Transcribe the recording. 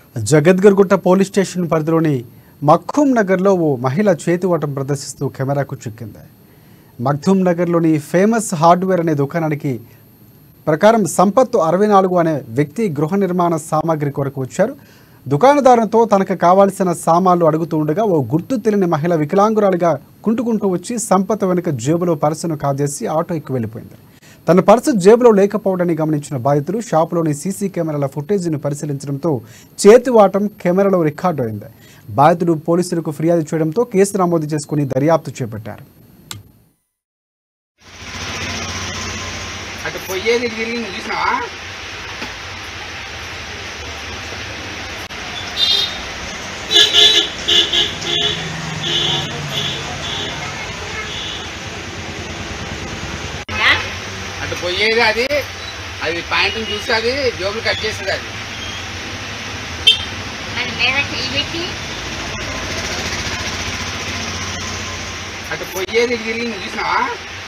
Jagadgirigutta police station పరిధిలోని మఖ్దూమ్ నగర్లో ఓ మహిళ చేతివాటం ప్రదర్శిస్తూ కెమెరాకు చిక్కింది మఖ్దూమ్ నగర్లోని ఫేమస్ హార్డ్వేర్ అనే దుకాణానికి ప్రకారం సంపత్ అరవై నాలుగు అనే వ్యక్తి గృహ నిర్మాణ సామాగ్రి కొరకు వచ్చారు దుకాణదారునితో తనకు కావాల్సిన సామాన్లు అడుగుతూ ఉండగా ఓ గుర్తు తెలియని మహిళ వికలాంగురాలిగా కుంటుకుంటూ వచ్చి సంపత్ వెనుక జేబులో పర్సును కాజేసి ఆటో ఎక్కి వెళ్ళిపోయింది తన పర్సు జేబులో లేకపోవడాన్ని గమనించిన బాధితులు షాపులోని సీసీ కెమెరాల ఫుటేజీని పరిశీలించడంతో చేతివాటం కెమెరాలో రికార్డు అయింది బాధితుడు పోలీసులకు ఫిర్యాదు చేయడంతో కేసు నమోదు చేసుకుని దర్యాప్తు చేపట్టారు అటు పొయ్యేది ఇటు తిరిగింది చూసినావా అటు పోయేది అది అది ప్యాంటుని చూసి అది జోబులు కట్ చేస్తుంది అది మరి మీద చెయ్యి పెట్టి అటు పొయ్యేది ఇటు తిరిగింది చూసినావా